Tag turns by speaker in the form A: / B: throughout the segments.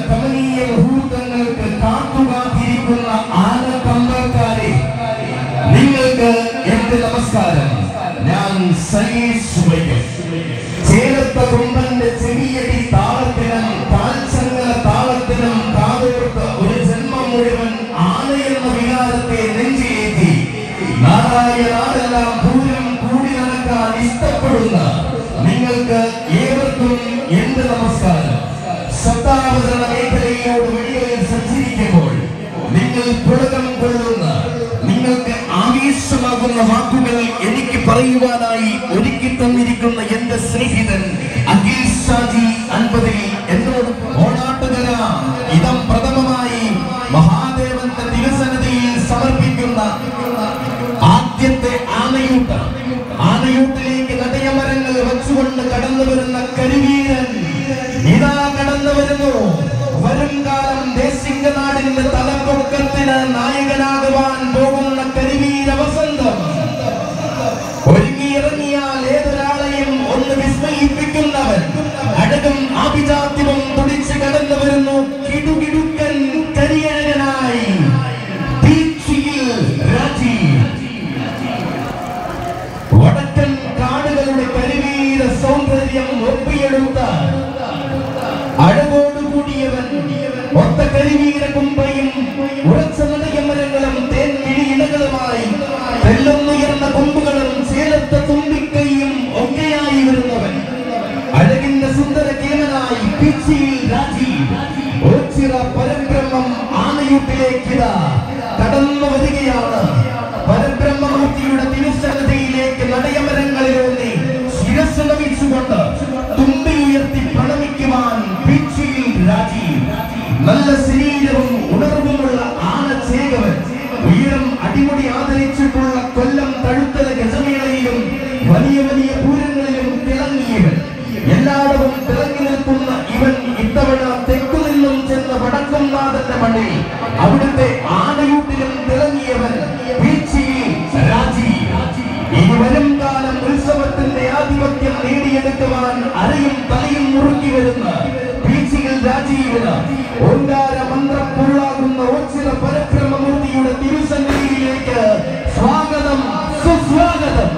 A: കമനീയ മുഹൂർത്തങ്ങൾക്ക് കാത്തുകാത്തിരിക്കുന്ന ആനക്കമ്പക്കാരെ നിങ്ങൾക്ക് എന്റെ നമസ്കാരം ഞാൻ സയീസ് വൈകൽ ചേലത്ത കുമ്പന്റെ ചെവിയടി താളത്തിനും കാൽച്ചങ്ങല താളത്തിനും കാതോർത്ത് ഒരു ജന്മം മുഴുവൻ ആനയെന്ന വികാരത്തെ നെഞ്ചിലേറ്റി നാരായണാടെല്ലാം പൂരം കൂടി നടക്കാൻ ഇഷ്ടപ്പെടുന്ന നിങ്ങൾക്ക് ഏവർക്കും എന്റെ നമസ്കാരം ശബ്ദാവതരണ മേഖലയോട് വെടികളിൽ സഞ്ചരിക്കുമ്പോൾ നിങ്ങൾ പുളകം കൊള്ളുന്ന നിങ്ങൾക്ക് ആവേശമാകുന്ന വാക്കുകൾ എനിക്ക് പറയുവാനായി ഒരുക്കി തന്നിരിക്കുന്ന എന്റെ സ്നേഹിതൻ അഖിൽ ഷാജി അൻപതിൽ എന്നോട് ഓണാട്ടുകര ഇതം പ്രഥമമായി മഹാദേവന്റെ തിരുസന്നിധിയിൽ സമർപ്പിക്കുന്ന ആദ്യത്തെ ആനയൂട്ട് ആനയൂട്ടിലേക്ക് നടയമരങ്ങൾ വെച്ചുകൊണ്ട് കടന്നു വരുന്ന കരിവീരൻ ഇതാ കടന്നു വരുന്നു വരും കാലം ദേശിംഗനാടിന്റെ തലപ്പൊക്കത്തിന് നായകനാകുവാൻ പോകുന്ന കരിവീര വസന്തം ഒരുങ്ങിയിറങ്ങിയാൽ ഏതൊരാളെയും ഒന്ന് വിസ്മയിപ്പിക്കുന്നവൻ അഴകും ആഭിജാത്യവും തുടിച്ച് കടന്നു വരുന്നു കിടുകിടുക്കൻ കരിയഴകനായി തീച്ചിയിൽ രാജീവ് വടക്കൻ കാടുകളുടെ കരിവീര സൗന്ദര്യം ഒപ്പിയെടുത്ത അഴകോടുകൂടിയവൻ ഒത്ത കരിവീര കുമ്പയും ഉറച്ച നടയമരങ്ങളും തേൻമിഴി ഇണകളുമായി തെല്ലുന്നുയർന്ന കൊമ്പുകളും ചേലത്ത തുമ്പിക്കൈയും ഒക്കെയായി വരുന്നവൻ അഴകിന്റെ സുന്ദര കേമനായി പിച്ചിയിൽ രാജീവ് ഓച്ചിറ പരബ്രഹ്മം ആനയൂട്ടിലേക്കിതാ കടന്നു വരികയാണ് പരബ്രഹ്മമൂർത്തിയുടെ തിരുസന്നതയിലേക്ക് നടയമരങ്ങളിലൂന്നി ശിരസ് നമിച്ചുകൊണ്ട് തുമ്പി ഉയർത്തി പ്രണമിക്കുവാൻ പിച്ചിയിൽ രാജീവ് നല്ല ശരീരവും ഉണർവുമുള്ള ആനച്ചേകവൻ ഉയരം അടിമുടി ആദരിച്ചിട്ടുള്ള കൊല്ലം തഴുത്തല ഗജമേളയിലും വലിയ വലിയ പൂരങ്ങളിലും തിളങ്ങിയവൻ എല്ലായിടവും തിളങ്ങി നിൽക്കുന്ന ഇവൻ ഇത്തവണ തെക്കു നിന്നും ചെന്ന വടക്കുംനാഥന്റെ മണ്ണിൽ അവിടുത്തെ ആനയൂട്ടിലും തിളങ്ങിയവൻ വീഴ്ചയിൽ രാജി ഇനി വരും കാലം ഉത്സവത്തിന്റെ ആധിപത്യം നേടിയെടുക്കുവാൻ അരയും തലയും മുറുക്കി വരുന്ന വീഴ്ചയിൽ രാജീവിന് ഓങ്കാര മന്ത്രപ്പുള്ളാകുന്ന ഓച്ചിറ പരബ്രഹ്മമൂർത്തിയുടെ തിരുസന്നിധിയിലേക്ക് സ്വാഗതം സുസ്വാഗതം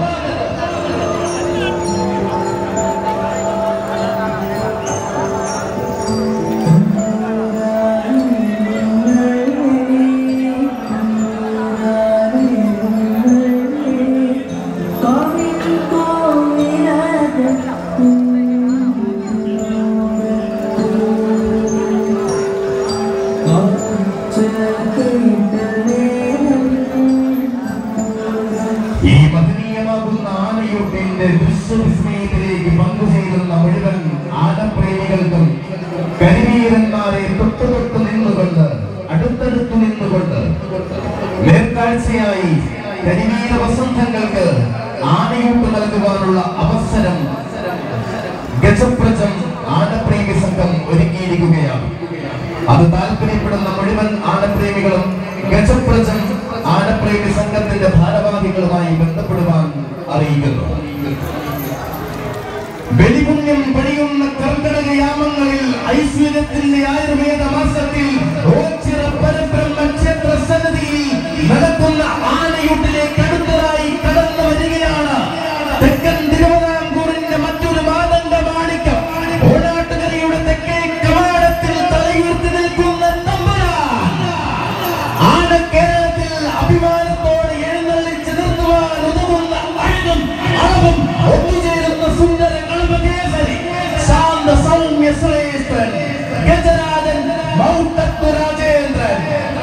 A: ഈ മഹനീയമാകുന്ന ആനയൂട്ടിന്റെ വിശ്വവിസ്മയത്തിലേക്ക് പങ്കുചേരുന്ന മുഴുവൻ ആനപ്രേമികൾക്കും കരിവീരന്മാരെ തൊട്ടു തൊട്ട് നിന്നുകൊണ്ട് അടുത്തടുത്തു നിന്നുകൊണ്ട് നേർക്കാഴ്ചയായി കരിവീര വസന്തങ്ങൾക്ക് ആനയൂട്ട് നൽകുവാനുള്ള അവസരം ഗജപ്രജം ആനപ്രേമി സംഘം ഒരുക്കിയിരിക്കുകയാണ് അത് താല്പര്യപ്പെടുന്ന മുഴുവൻ ആനപ്രേമികളും ഗജപ്രജം ആനപ്രേമി സംഘത്തിന്റെ ഭാരവാഹികളുമായി ബന്ധപ്പെടുവാൻ അറിയിക്കുന്നു ബലിപുണ്യം പണിയുന്ന കർക്കിടക യാമങ്ങളിൽ ഐശ്വര്യത്തിന്റെ ആയുർവേദ മാസത്തിൽ ഓച്ചിറ പരബ്രഹ്മ ക്ഷേത്ര സന്നിധിയിൽ നടക്കുന്ന ആനയൂട്ടിലേക്ക് അടുത്തതായി കടന്നു വരികയാണ് തെക്കൻ തിരുവിതാംകൂറിന്റെ മറ്റൊരു മാതംഗ മാണിക്കം ഓണാട്ടുകരയുടെ തെക്കേ കവാടത്തിൽ തലയുയർത്തി നിൽക്കുന്ന തമ്പുരാൻ ആന കേരളത്തിൽ അഭിമാനത്തോടെ എഴുന്നള്ളിച്ച് നിർത്തുവാൻ ഉതകുന്ന അഴകും അളവും ഒത്തുചേരുന്ന സുന്ദര കളപകേസരി ശാന്ത സൗമ്യ ശ്രേഷ്ഠൻ ഗജരാജൻ മൗട്ടത്തു രാജേന്ദ്രൻ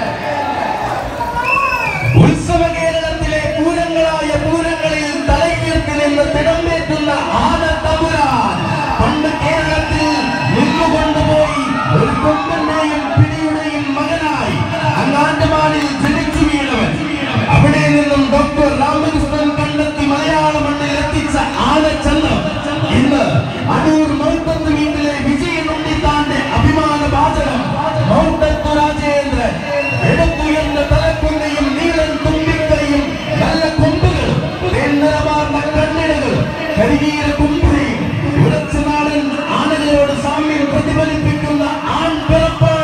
A: ഉത്സവ കേരളത്തിലെ പൂരങ്ങളായ പൂരങ്ങളിൽ തലയുയർത്തി നിന്ന് തിടമ്പേറ്റുന്ന ആന തമ്പുരാൻ പണ്ട് കേരളത്തിൽ നിന്നുകൊണ്ടുപോയി ഒരു കൊമ്പന്റെയും പിടിയുടെയും മകനായി അങ്ങാണ്ടമാനിൽ ജനിച്ചു വീണവൻ അവിടെ നിന്നും ഡോക്ടർ രാമകൃഷ്ണൻ കണ്ടെത്തി മലയാള മണ്ണിൽ എത്തിച്ച ആനച്ചന്തം ഇന്ന് അടൂർ മൗത്തത്ത് വീട്ടിലെ വിജയൻ ഉണ്ണിത്താന്റെ അഭിമാന വാചകം മൗത്തത്തു രാജേന്ദ്രൻ എടുത്തുയർന്ന തലക്കൊണ്ടയും നീളൻ തുമ്പിക്കൈയും നല്ല കൊമ്പുകളും തേൻനിറമാർന്ന കണ്ണിടകളും കരിവീര കുമ്പുഴയും ഉറച്ചുനാടൻ ആനകളോട് സാമ്യം പ്രതിഫലിപ്പിക്കുന്ന ആൺപിറപ്പാണ്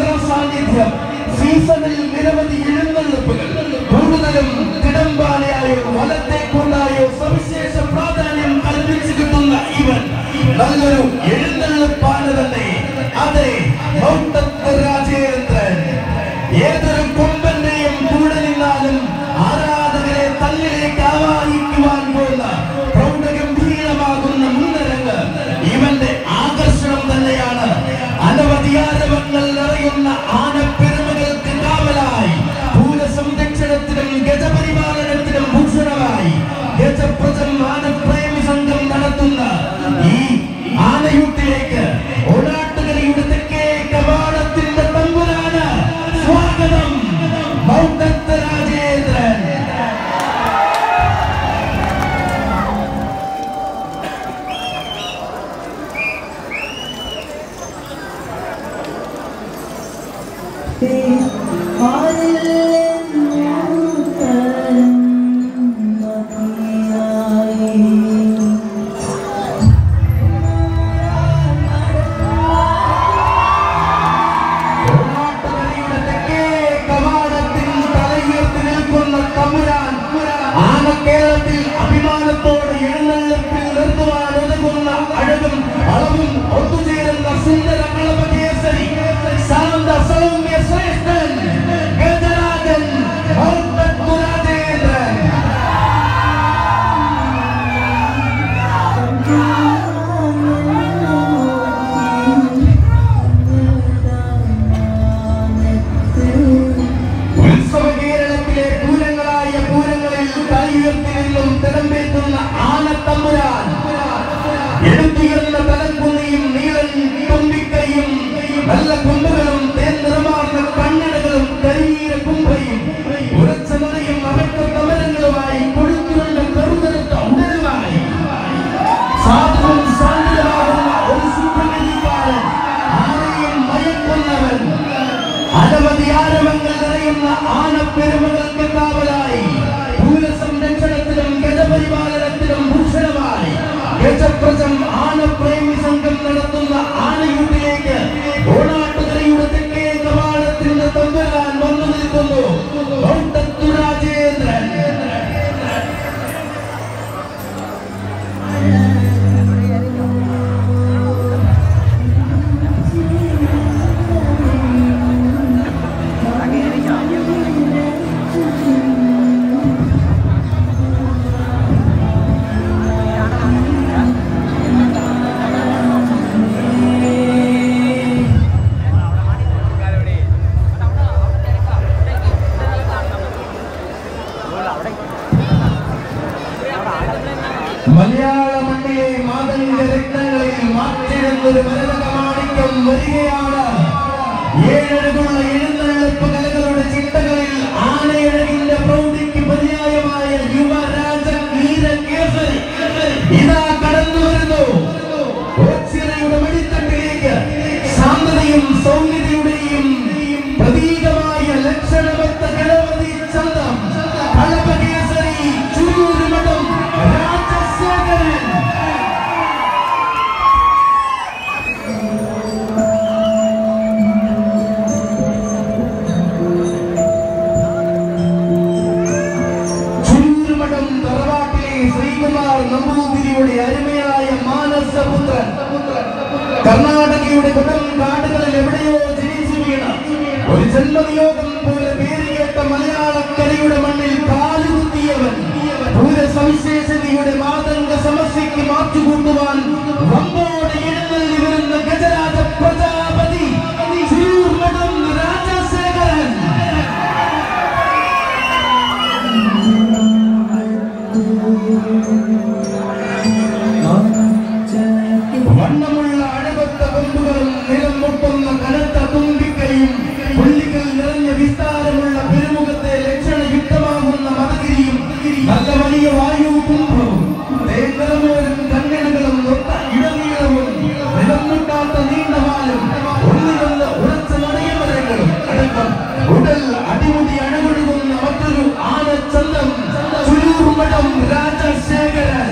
A: നിറസാന്നിധ്യം സീസണിൽ നിരവധി എഴുന്നള്ളിപ്പുകൾ കൂടുതലും തിടമ്പാനയായോ വലത്തേക്കൊണ്ടായോ സവിശേഷ പ്രാധാന്യം കൽപ്പിച്ചു കിട്ടുന്ന ഇവൻ നല്ലൊരു എഴുന്നള്ളിപ്പാന തന്നെ അതെ മൗണ്ടത്ത് രാജേന്ദ്രൻ ഏതൊരു കൊമ്പന്റെയും കൂടെ നിന്നാലും ആരാധകരെ തന്നിലേക്ക് ആവാഹിക്കുവാൻ പോകുന്ന പ്രൗഢഗംഭീരമാകുന്ന മുന്നരങ്ങ് ഇവന്റെ ആകർഷണം തന്നെയാണ് അനവധി ആരവങ്ങൾ നിറയുന്ന ആനപ്പെരുമകൾക്ക് കാവലായി ഭൂരസംരക്ഷണത്തിനും ഗജപരിപാലനത്തിനും ഭൂഷണമായി ഗജപ്രജം ആനപ്രേമി സംഘം നടത്തുന്ന ഈ ആനയൂട്ടിലേക്ക് ഓണാട്ടുകരയുടെ തെക്കേ കവാടത്തിന്റെ തമ്പുരാണ് സ്വാഗതം മൗണ്ടത്ത് രാജേന്ദ്രൻ ഓണാട്ടുകരയുടെ തെക്കേ കവാടത്തിൽ തലയുയർത്തി നിൽക്കുന്ന തമ്പുരാൻ ആനക്കേരളത്തിൽ അഭിമാനത്തോടെ എഴുന്നള്ളിപ്പിൽ നിർത്തുവാൻ ഉതകുന്ന അഴകും അളവും ഒത്തുചേരുന്ന സുന്ദര കളപകേസരി ശാന്ത സൗമ്യ ശ്രേഷ്ഠൻ ഗജരാജൻ മൗണ്ടത്തു രാജേന്ദ്രൻ ഉത്സവ കേരളത്തിലെ പൂരങ്ങളായ പൂരങ്ങളിൽ തലയുയർത്തി നിന്നും തിടമ്പേറ്റുന്ന ആനത്തമ്പുരാൻ എടുത്തുയർന്ന തലക്കുന്നിയും നീളൻ തുമ്പിക്കൈയും നല്ല കൊമ്പുകളും തേൻ നിറമാർന്ന കണ്ണടകളും കരിനീര കുമ്പയും ഉറച്ച നിറയും അവറ്റ കമലങ്ങളുമായി കൊഴുത്തുകൊണ്ട കറുതരത്ത ഉടലുമായി സാധുവും ശാന്തമാകുന്ന ഒരു സുപ്രകൃതിക്കാരൻ ആരെയും മയക്കുന്നവൻ അനവധി ആരവങ്ങൾ നിറയുന്ന ആനപ്പെരുമകൾക്ക് കാവലായി ഭൂരസംരക്ഷണത്തിലും ഗജപരിപാലനത്തിലും ഭൂഷണമായി ഗജപ്രജം ആനപ്രേമി സംഘം നടത്തുന്ന ആനയൂട്ടിലേക്ക് ഓണാട്ടുകരയുടെ തെക്കേ കവാടത്തിന്റെ തമ്പുരാൻ വന്നു നിൽക്കുന്നു മൗണ്ടത്തു രാജേന്ദ്രൻ മലയാള മണ്ണിലെ മാതംഗ രത്നങ്ങളിൽ മാറ്റിടുന്നൊരു മരതകമാണിക്യം വരികയാണ് ഏഴഴകുള്ള എഴുന്നള്ളിപ്പ് കലകളുടെ ചിട്ടകളിൽ ആനയഴകിന്റെ പ്രൗഢിക്ക് പര്യായമായ യുവരാജ വീരകേസരി ഇതാ കടന്നു വരുന്നു ഓച്ചിറയുടെ വെടിത്തട്ടിലേക്ക് ശാന്തതയും സൗമ്യതയുടെയും പ്രതീകമായ ലക്ഷണമൊത്ത ഗണപതി ചന്തം കളപകേസരി ചുരൂരുമഠം രാജശേഖരൻ ചുരൂരുമഠം തറവാട്ടിലെ ശ്രീകുമാർ നമ്പൂതിരിയുടെ അരുമയായ മാനസപുത്രൻ കർണാടകയുടെ കൊടും കാടുകളിൽ എവിടെയോ ജനിച്ചു വീണ ഒരു ജന്മനിയോഗം പോലെ പേരുകേട്ട മലയാളക്കരയുടെ മണ്ണിൽ കാലുകുത്തിയവൻ ഭൂരസവിശേഷതയുടെ മാതംഗ സമസ്യയ്ക്ക് മാറ്റുകൂട്ടുവാൻ വമ്പോടെ എഴുന്നള്ളി വരുന്ന ഗജരാജ പ്രജാപതി തിരൂർമഠം രാജശേഖരൻ വണ്ണമുള്ള അഴകൊത്ത കൊമ്പുകളും നിലം മുട്ടുന്ന കനത്ത തുമ്പിക്കൈയും പുള്ളികൾ നിറഞ്ഞ വിസ്താരമുള്ള പെരുമുഖത്തെ ലക്ഷണയുക്തമാകുന്ന മതഗിരിയും നല്ല വലിയ വായു കുംഭവും തേങ്ങലമോരും കണ്ണടകളും ഒത്ത ഇടനീളവും നിലം മുട്ടാത്ത നീണ്ടവാലും ഒന്നിനൊന്ന് ഉറച്ച നടയമരങ്ങളും അടക്കം ഉടൽ അടിമുടി അഴകൊഴുകുന്ന മറ്റൊരു ആനച്ചന്തം ചുരൂർമഠം രാജശേഖരൻ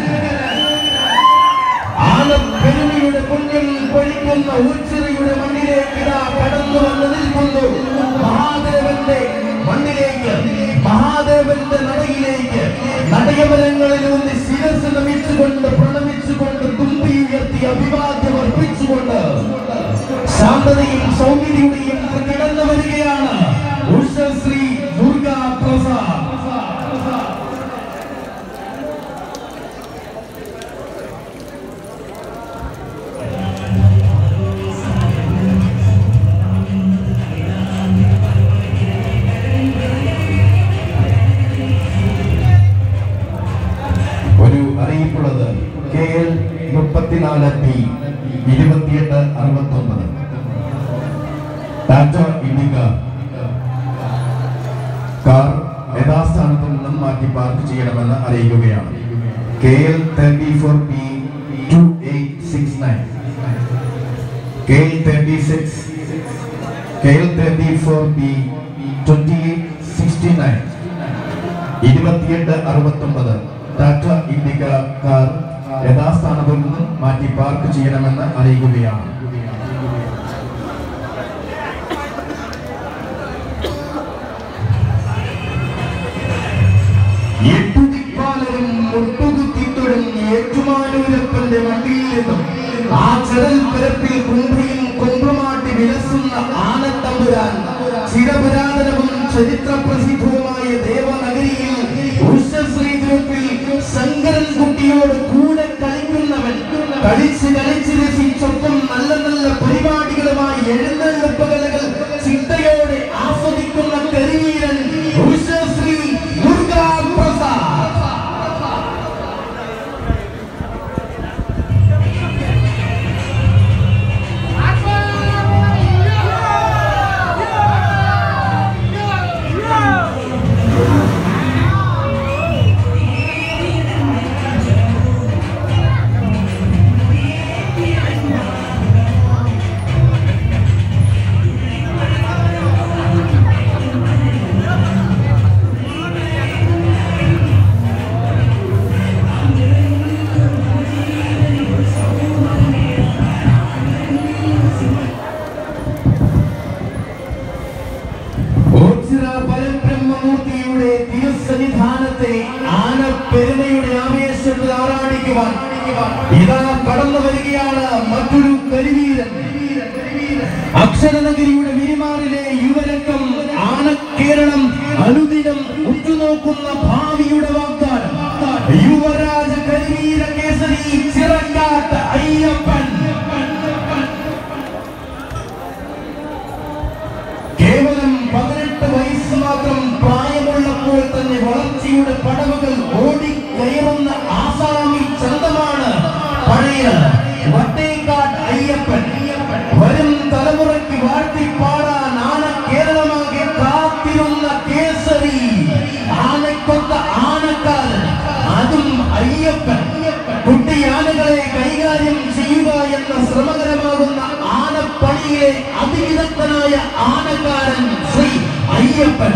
A: ആനപ്പെരുമയുടെ പുണ്യം പൊഴിക്കുന്ന ഉച്ചിറയുടെ മണ്ണിലേക്ക് ഇതാ കടന്നു കടന്നു വന്ന് നിൽക്കുന്നു മഹാദേവന്റെ മണ്ണിലേക്ക് മഹാദേവന്റെ നടയിലേക്ക് നടയമരങ്ങളിൽ നിന്ന് ശിരസ് നമിച്ചുകൊണ്ട് പ്രണമിച്ചുകൊണ്ട് തുമ്പി ഉയർത്തി അഭിവാദ്യം അർപ്പിച്ചുകൊണ്ട് ശാന്തതയും സൗമ്യതയുടെയും കടന്നു വരികയാണ് ഉഷശ്രീ ദുർഗാ പ്രസാദ് ഒരു അറിയിപ്പുള്ളത് കെ എൽ മുപ്പത്തിനാല് പി ഇരുപത്തിയെട്ട് അറുപത്തൊമ്പത് ടാറ്റ ഇൻഡിക കാർ യഥാസ്ഥാനത്ത് നിന്നും മാറ്റി പാർക്ക് ചെയ്യണമെന്ന് അറിയിക്കുകയാണ് K L thirty four P two eight six nine K L thirty six K L thirty four P twenty eight sixty nine ഇരുപത്തിയെട്ട് അറുപത്തൊമ്പത് ടാറ്റ ഇൻഡിക കാർ യഥാസ്ഥാനത്തിൽ നിന്നും മാറ്റി പാർക്ക് ചെയ്യണമെന്ന് അറിയിക്കുകയാണ് എട്ടുതിപ്പാലരും മുട്ടുകുത്തിത്തൊടും ഏറ്റുമാനൂരപ്പന്റെ മണ്ടിയിൽ നിന്നും ആ ചെറൽ പരപ്പിൽ കുംഭയും കൊമ്പുമാട്ടി വിലസുന്ന ആനത്തമ്പുരാൻ ചിരപുരാതനവും ചരിത്ര പ്രസിദ്ധവുമായ ദേവനഗരിയിൽ ഉഷശ്രീ ഗ്രൂപ്പിൽ ശങ്കരൻ കുട്ടിയോട് കൂടെ കളിക്കുന്നവൻ കളിച്ച് കളിച്ച് രസിച്ചൊപ്പം നല്ല നല്ല പരിപാടികളുമായി എഴുന്നള്ളിപ്പുകലകൾ ചിട്ടയോടെ ആസ്വദിക്കുന്ന കരിവീരൻ ഉഷശ്രീ ദുർഗാ പ്രസാദ് ഓച്ചിറ പരബ്രഹ്മമൂർത്തിയുടെ തിരുസന്നിധാനത്തെ ആനപ്പെരുമയുടെ ആവേശത്തിൽ ആറാടിക്കുവാൻ ഇതാ കടന്നു വരികയാണ് മറ്റൊരു കരിവീരൻ അക്ഷരനഗരിയുടെ വിരിമാറിലെ യുവരംഗം ആനക്കേരളം അനുദിനം ഉറ്റുനോക്കുന്ന ഭാവിയുടെ വാഗ്ദാനം യുവരാജ കരിവീര കേസരി ചിറക്കാട്ട് അയ്യപ്പൻ കേവലം പതിനെട്ട് വയസ്സ് മാത്രം പ്രായമുള്ളപ്പോൾ തന്നെ വളർച്ചയുടെ പടവുകൾ ഓടി കയറുന്ന ആസാമി ചന്തമാണ് പഴയ വട്ടേക്കാട് അയ്യപ്പൻ വരും തലമുറയ്ക്ക് വാഴ്ത്തിപ്പാടാൻ ആന കേരളമാകെ കാത്തിരുന്ന കേസരി ആനക്കൊത്ത ആനക്കാരൻ അതും അയ്യപ്പൻ കുട്ടി ആനകളെ കൈകാര്യം ചെയ്യുക എന്ന ശ്രമകരമാകുന്ന ആനപ്പണിയിലെ അതിവിദഗ്ധനായ ആനക്കാരൻ ശ്രീ അയ്യപ്പൻ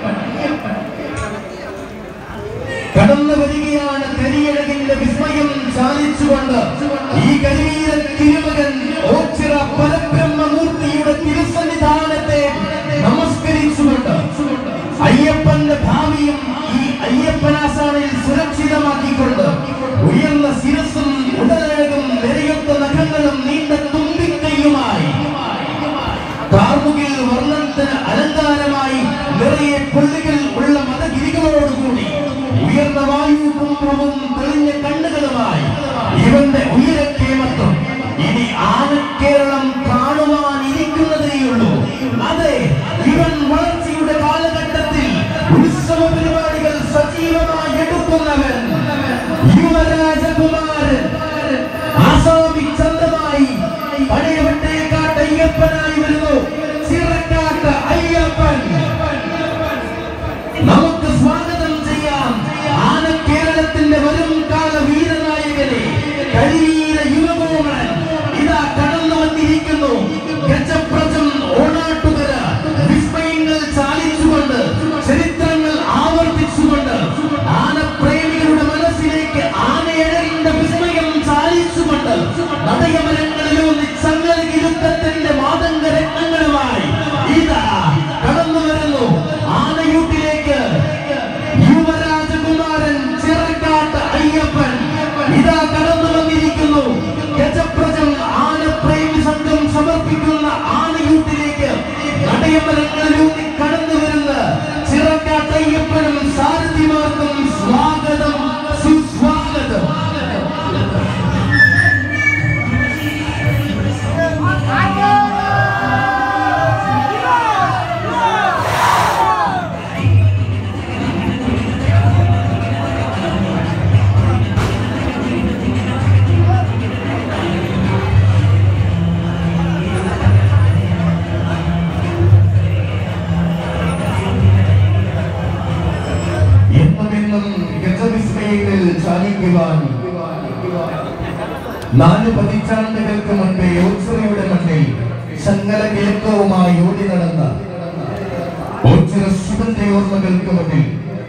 A: കടന്നു വരികയാണ് കരിയഴകിന്റെ വിസ്മയം ചാലിച്ചുകൊണ്ട് ഈ കരിവീര തിരുമകൻ ഓച്ചിറ പരബ്രഹ്മമൂർത്തിയുടെ തിരുസന്നിധാനത്തെ നമസ്കരിച്ചുകൊണ്ട് അയ്യപ്പന്റെ ഭാവിയും ഈ അയ്യപ്പനാസാണിൽ സുരക്ഷിതമാക്കിക്കൊണ്ട് ഉയർന്ന ശിരസും ഉടലഴകും നിരയൊത്ത നഖങ്ങളും നീണ്ട തുമ്പിക്കൈയുമായി കാർമുകിൽ വർണ്ണത്തിന് അലങ്കാരമായി നിറയെ പുള്ളികൾ ഉള്ള മതഗിരികളോടുകൂടി ഉയർന്ന വായു കുംഭവും തെളിഞ്ഞ കണ്ണുകളുമായി ഇവന്റെ ഉയരക്കേമത്വം ഇനി ആനക്കേരളം കാണുവാനിരിക്കുന്നതേയുള്ളൂ അതെ ഇവൻ വളർച്ചയുടെ കാലഘട്ടത്തിൽ ഉത്സവ പരിപാടികൾ സജീവമായി എടുക്കുന്നവൻ യുവരാജകുമാരൻ ആസാമി ചന്തമായി പഴയ വട്ടേക്കാട്ട് അയ്യപ്പനായി വരുന്നു ചിറക്കാട്ട് അയ്യപ്പൻ നമുക്ക് സ്വാഗതം ചെയ്യാം ആന കേരളത്തിന്റെ വരും കാല വീരനായകനെ കരിവീര യുവകോമൻ ഇതാ കടന്നു വന്നിരിക്കുന്നു ഗജപ്രജം ഓണാട്ടുകര വിസ്മയങ്ങൾ ചാലിച്ചുകൊണ്ട് ചരിത്രങ്ങൾ ആവർത്തിച്ചുകൊണ്ട് ആനപ്രേമികളുടെ നാല് പതിറ്റാണ്ടുകൾക്ക് മുൻപേ ഓച്ചിറയുടെ മണ്ണിൽ ശങ്കല കിഴക്കവുമായി ഓടി നടന്ന ഓച്ചിറ ശിവന്റെ ഓർമ്മകൾക്ക് മുന്നിൽ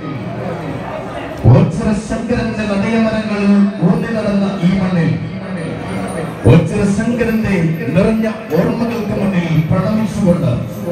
A: ഓച്ചിറ ശങ്കരന്റെ നടയമരങ്ങൾ ഊന്നി നടന്ന ഈ മണ്ണിൽ ഓച്ചിറ ശങ്കരന്റെ നിറഞ്ഞ ഓർമ്മകൾക്ക് മുന്നിൽ പ്രണമിച്ചുകൊണ്ട്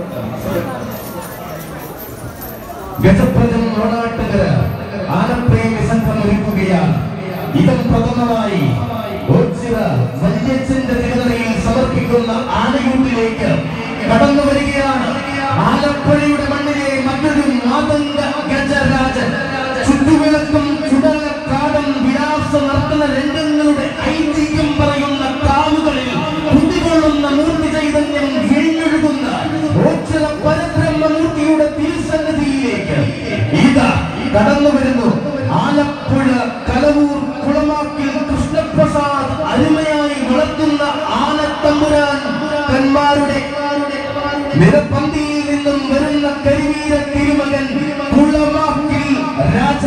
A: ഗജപ്രജം ഓണാട്ടുകര ആനപ്രേമി സംഘം ഒരുക്കുകയാണ് ഇതം പ്രഥമമായി ഓച്ചിറ വല്യച്ഛന്റെ തിരുനടയിൽ സമർപ്പിക്കുന്ന ആനയൂട്ടിലേക്ക് കടന്നു വരികയാണ് ആലപ്പുഴയുടെ മണ്ണിലെ മറ്റൊരു മാതംഗ ഗജരാജൻ ചുറ്റുവിളക്കും ചുടലക്കാടും വിലാസ നർത്തന രംഗങ്ങളുടെ ഐതിഹ്യം പറയുന്ന കാവുകളിൽ കുട്ടികൊള്ളുന്ന മൂർത്തി ചൈതന്യം വീഴ്ന്നൊഴുകുന്ന ഓച്ചിറ പരബ്രഹ്മമൂർത്തിയുടെ തിരുസന്നിധിയിലേക്ക് ഇതാ കടന്നു വരുന്നു ആലപ്പുഴ കലവൂർ കുളമാക്കിൽ കൃഷ്ണപ്രസാദ് അരുമയായി വളർത്തുന്ന ആനത്തമ്പുരാൻ തന്മാരുടെ നിരപ്പന്തിയിൽ നിന്നും വരുന്ന കരിവീര തിരുമകൻ കുളമാക്കിൽ രാജ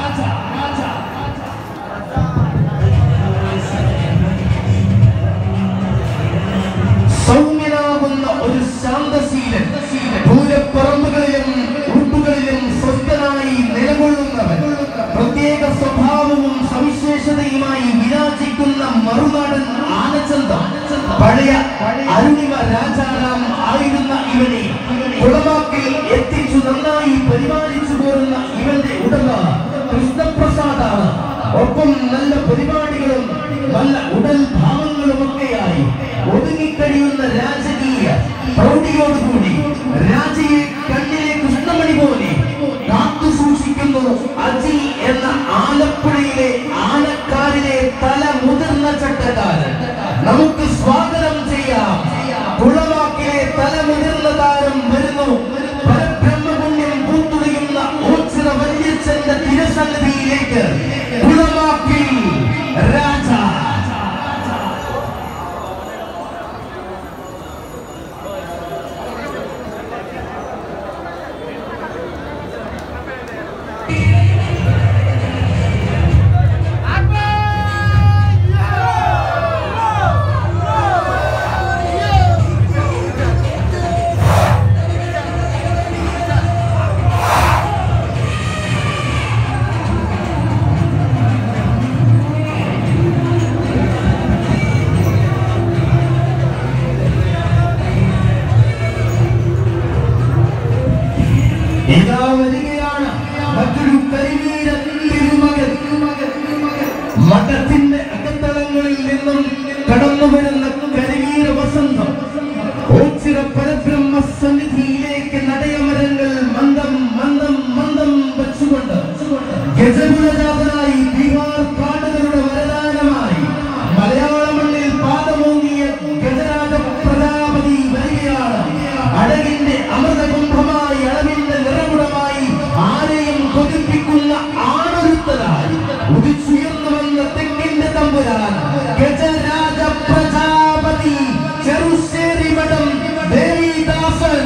A: സൗമ്യനാകുന്ന ഒരു ശാന്തശീലൻ പൂരപ്പറമ്പുകളിലും ഉടുപ്പുകളിലും സ്വസ്ഥനായി നിലകൊള്ളുന്നവൻ പ്രത്യേക സ്വഭാവവും സവിശേഷതയുമായി വിരാജിക്കുന്ന മറുനാടൻ ആനച്ചന്തം പഴയ അരുണിമ രാജാറാം ആയിരുന്ന ഇവനെ കുളമാക്കിൽ എത്തിച്ചു നന്നായി പരിപാലിച്ചു പോരുന്ന ഇവന്റെ ഉടമ കൃഷ്ണപ്രസാദാണ് ഒപ്പം നല്ല പരിപാടികളും നല്ല ഉടൽ ഭാവങ്ങളുമൊക്കെയായി ഒതുങ്ങിക്കഴിയുന്ന രാജകീയ പ്രൗഢിയോടുകൂടി രാജയെ കണ്ണിലെ കൃഷ്ണമണി പോലെ കാത്തു സൂക്ഷിക്കുന്നു അജി എന്ന ആലപ്പുഴയിലെ ആനക്കാരിലെ തല മുതിർന്ന ചട്ടക്കാരൻ നമുക്ക് സ്വാഗതം ചെയ്യാം കുളവാക്കിലെ തല മുതിർന്ന താരം വരുന്നു പരബ്രഹ്മപുണ്യം പൂത്തുളിയുന്ന ഓച്ചിറ വല്യച്ഛന്റെ തിരസന്നിധിയിലേക്ക് കുളവാക്കിൽ രാജ ഇതാ വരികയാണ് മറ്റൊരു കരിവീര തിരുമകൻ മഠത്തിന്റെ അകത്തളങ്ങളിൽ നിന്നും കടന്നു വരുന്ന കരിവീര വസന്തം ഓച്ചിറ പരബ്രഹ്മ സന്നിധിയിലേക്ക് നടയമരങ്ങൾ മന്ദം മന്ദം മന്ദം വെച്ചുകൊണ്ട് ഗജകുലജാതനായി ബീഹാർ കാടുകളുടെ വരദാനമായി മലയാള മണ്ണിൽ പാദമോങ്ങിയ ഗജരാജ പ്രജാപതി വരികയാണ് അഴകിന്റെ അമൃതകുംഭമായി അളവിന്റെ നിറകുടമായി ആരെയും കൊതിപ്പിക്കുന്ന ആണൊരുത്തനായി ഉദിച്ചുയർന്നു വന്ന തെങ്ങിന്റെ തമ്പുരാൻ ഗജരാജ പ്രജാപതി ചെറുശ്ശേരി മഠം ദേവിദാസൻ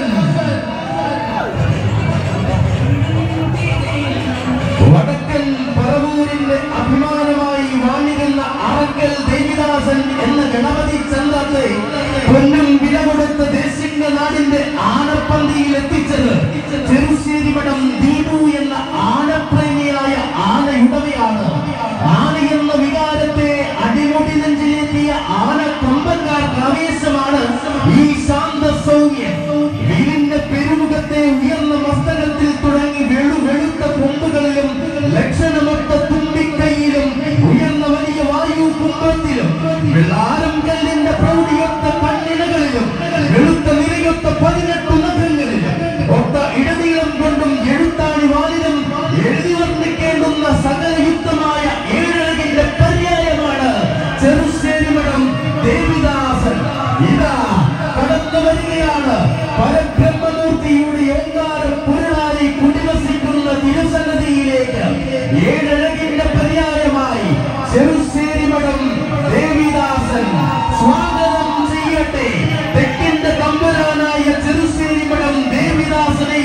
A: വടക്കൻ പറവൂരിന്റെ അഭിമാനമായി വാണിരുന്ന അറക്കൽ ദേവിദാസൻ എന്ന ഗണപതി ചന്ദ്രത്തെ പൊന്നും വില കൊടുത്ത ദേശിംഗ നാടിന്റെ ആനപ്പന്തിയിൽ എത്തിച്ചത് ചെറുശ്ശേരി മഠം ദീപു എന്ന ആനപ്രേമിയായ ആനയുടമയാണ് ആന എന്ന വികാരത്തെ അടിമുടി നെഞ്ചിലേറ്റിയ ആന കൊമ്പൻകാർക്ക് ആവേശമാണ് ഈ ശാന്ത സൗമ്യൻ വീടിന്റെ പെരുമുഖത്തെ ഉയർന്ന മസ്തകത്തിൽ തുടങ്ങി വെളു വെളുത്ത കൊമ്പുകളിലും ലക്ഷണമൊത്ത തുമ്പിക്കൈയിലും ഉയർന്ന വലിയ വായു കുംഭത്തിലും വെള്ളാരം കല്ലിന്റെ പ്രൗഢിയൊത്ത കണ്ണിനകളിലും വെളുത്ത നിറയൊത്ത പതിനെട്ട് നഖങ്ങളിലും ഒത്ത ഇടനീളം കൊണ്ടും എഴുത്താണി വാലിലും എഴുതി വർണ്ണിക്കേണ്ടുന്ന സകലയുക്തമായ ഏഴഴകിന്റെ പര്യായമാണ് ചെറുശ്ശേരി മഠം ദേവിദാസൻ ഇതാ കടന്നു വരികയാണ് പരബ്രഹ്മമൂർത്തിയുടെ ഓങ്കാര പുരുളാരി കുടിവസിക്കുന്ന തിരുസന്നിധിയിലേക്ക് ഏഴഴകിന്റെ പര്യായമായി ചെറുശ്ശേരി മഠം ദേവിദാസൻ സ്വാഗതം ചെയ്യട്ടെ തെക്കിന്റെ തമ്പുരാനായ ചെറുശ്ശേരി മഠം ദേവിദാസനെ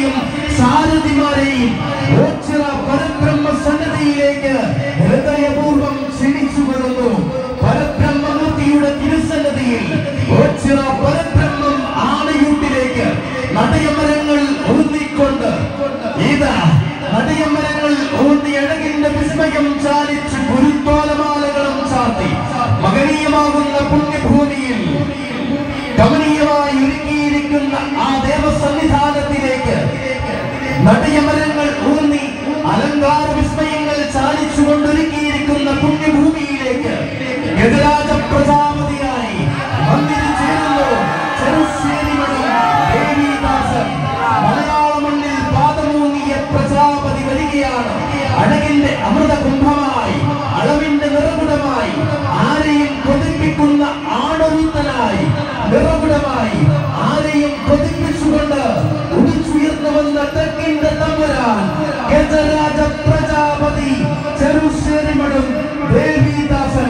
A: ഊന്നിക്കൊണ്ട് ഇതാ നടിയമരങ്ങൾ ഊന്നി അഴകിന്റെ വിസ്മയം ചാലിച്ച് ഗുരുത്വാലമാലകളും ചാർത്തി മകനീയമാകുന്ന പുണ്യഭൂമിയിൽ കമനീയമായി ഒരുക്കിയിരിക്കുന്ന ആ ദേവസന്നിധാനത്തിലേക്ക് നടിയമരങ്ങൾ ഊന്നി അലങ്കാര വിസ്മയങ്ങൾ ചാലിച്ചുകൊണ്ടൊരുക്കിയിരിക്കുന്ന പുണ്യഭൂമിയിലേക്ക് ഗജരാജ പ്രജാപതിയായി മന്ദിരം ചേരുന്നു ചെറുശ്ശേരിമണി ദേവീദാസൻ മലയാള മണ്ണിൽ പാദമൂങ്ങിയ പ്രജാപതി വരികയാണ് അഴകിന്റെ അമൃത കുംഭമായി അളവിന്റെ നിറകുടമായി ആരെയും കൊതിപ്പിക്കുന്ന ആണൊരുത്തനായി നിറകുടമായി ആരെയും കൊതിപ്പിച്ചുകൊണ്ട് ഉദിച്ചുയർന്നു വന്ന തെക്കിന്റെ തമ്പുരാൻ ഗജരാജ പ്രജാപതി ചെറുശ്ശേരിമഠം ദേവീദാസൻ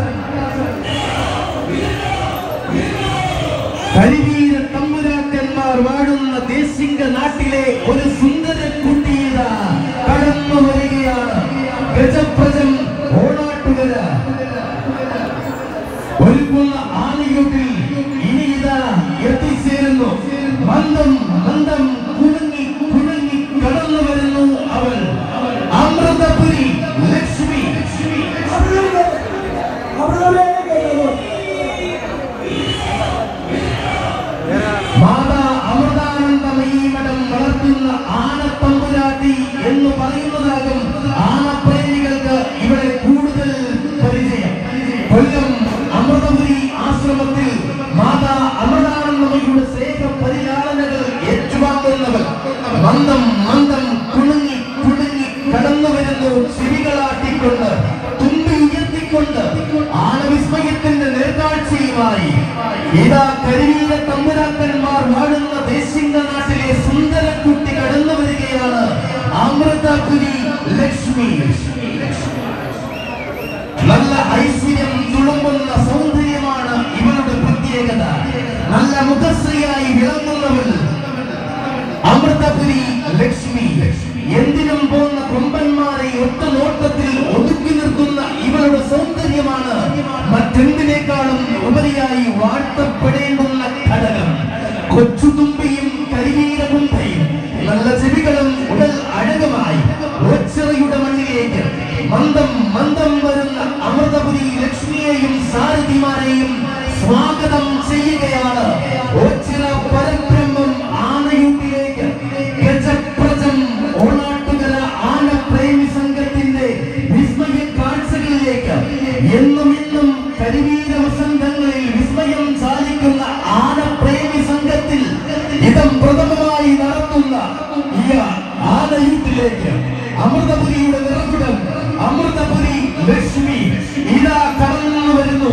A: കരിവീര തമ്പുരാക്കന്മാർ വാഴുന്ന ദേശിംഗ നാട്ടിലെ ഒരു സുന്ദര കുട്ടിയിത കടന്നു വരികയാണ് ഗജപ്രജം ഓണാട്ടുകര ഒരുക്കുന്ന ആനയൂട്ടിൽ ഇനി ഇതാ എത്തിച്ചേരുന്നു മന്ദം മന്ദം കുടുങ്ങി കുടുങ്ങി കടന്നു വരുന്നു അവൾ അമൃതപുരി ലക്ഷ്മി മാതാ അമൃതാനന്ദമയി മഠം വളർത്തുന്ന ആനത്തമ്പുരാട്ടി എന്ന് പറയുന്നതാകും ആനപ്രേമികൾക്ക് ഇവിടെ കൂടുതൽ പരിചയം കൊല്ലം അമൃതപുരി ആശ്രമത്തിൽ മാതാ അമൃതാനന്ദമയുടെ സ്നേഹ പരിലാളനകൾ ഏറ്റുവാങ്ങുന്നവർ മന്ദം മന്ദം കുണുങ്ങി കുണുങ്ങി കടന്നു വരുന്നു ചെവികളാട്ടിക്കൊണ്ട് തുമ്പി ഉയർത്തിക്കൊണ്ട് ആനവിസ്മയത്തിന്റെ നേർക്കാഴ്ചയുമായി ഇതാ കരിവീര തമ്പുരാക്കന്മാർ വാഴുന്ന ദേശിംഗ നാട്ടിലെ സുന്ദരക്കുട്ടി കടന്നു വരികയാണ് അമൃതപുരി ലക്ഷ്മി നല്ല ഐശ്വര്യം തുളുമ്പുന്ന സൗന്ദര്യമാണ് ഇവളുടെ പ്രത്യേകത നല്ല മുഖശ്രീയായി വിളങ്ങുന്നവൾ അമൃതപുരി ലക്ഷ്മി എന്തിനും പോന്ന കൊമ്പന്മാരെ ഒറ്റ നോട്ടത്തിൽ ഒതുക്കി നിർത്തുന്ന ഇവളുടെ സൗന്ദര്യമാണ് മറ്റെന്തിനേക്കാളും ഉപരിയായി വാഴ്ത്തപ്പെടേണ്ടുന്ന ഘടകം കൊച്ചുതുമ്പിയും കരിവീരകുംഭയും നല്ല ചെവികളും ഉടൽ അഴകുമായി ഒച്ചിറയുടെ മണ്ണിലേക്ക് മന്ദം മന്ദം വരുന്ന അമൃതപുരി ലക്ഷ്മിയെയും സാരഥിമാരെയും സ്വാഗതം ചെയ്യുകയാണ് ഓച്ചിറ പരബ്രഹ്മം ആനയൂട്ടിലേക്ക് ഗജപ്രജം ഓണാട്ടുകര ആനപ്രേമി സംഘത്തിന്റെ വിസ്മയ കാഴ്ചകളിലേക്ക് എന്നും ഇന്നും കരിവീര വസന്തങ്ങളിൽ വിസ്മയം ചാലിക്കുന്ന ആനപ്രേമി സംഘത്തിൽ ഇതം പ്രഥമമായി നടത്തുന്ന ഈ ആനയൂട്ടിലേക്ക് അമൃതപുരിയുടെ നിറകുടം അമൃതപുരി ലക്ഷ്മി ഇതാ കടന്നു വരുന്നു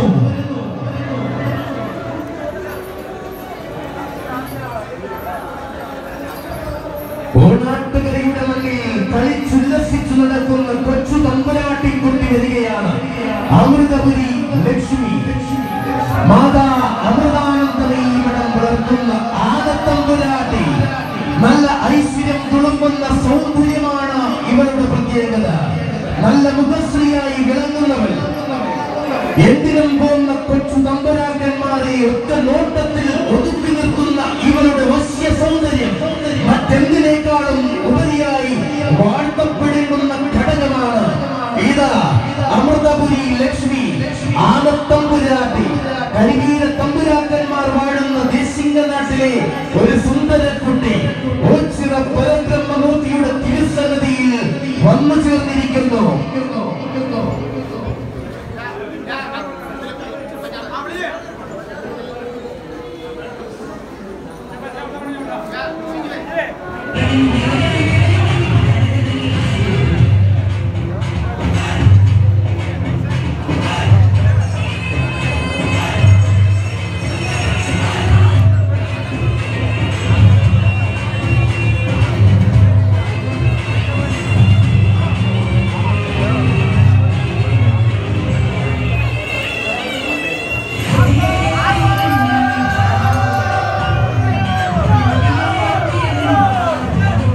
A: ഓണാട്ടുകരയുടെ മണ്ണിൽ കളിച്ചുല്ലസിച്ചു നടക്കുന്ന കൊച്ചു തമ്പുരാട്ടി കുട്ടി വരികയാണ് അമൃതപുരി ലക്ഷ്മി മാതാ അമൃതാനന്ദമയി ഇവിടം വളർത്തുന്ന ആനത്തമ്പുരാട്ടി നല്ല ഐശ്വര്യം തുളുമ്പുന്ന സൗന്ദര്യമാണ് ഇവരുടെ പ്രത്യേകത നല്ല മുഖശ്രീയായി വിളങ്ങുന്നവൾ എന്തിനും പോകുന്ന കൊച്ചു തമ്പരാക്കന്മാരെ ഒറ്റ നോട്ടത്തിൽ ഒതുക്കി നിർത്തുന്ന ഇവരുടെ വശ്യ സൗന്ദര്യം മറ്റെന്തിനേക്കാളും ഉപരിയായി വാഴ്ത്തപ്പെടേണ്ടുന്ന ഘടകമാണ് ഇതാ അമൃതപുരി ലക്ഷ്മി ആനത്തമ്പുരാട്ടി കരിവീര തമ്പുരാക്കന്മാർ വാഴുന്ന ദേശിംഗ നാട്ടിലെ ഒരു സുന്ദര കുട്ടി ഓച്ചിറ പരബ്രഹ്മമൂർത്തിയുടെ തിരുസന്നിധിയിൽ വന്നു ചേർന്നിരിക്കുന്നു
B: Thank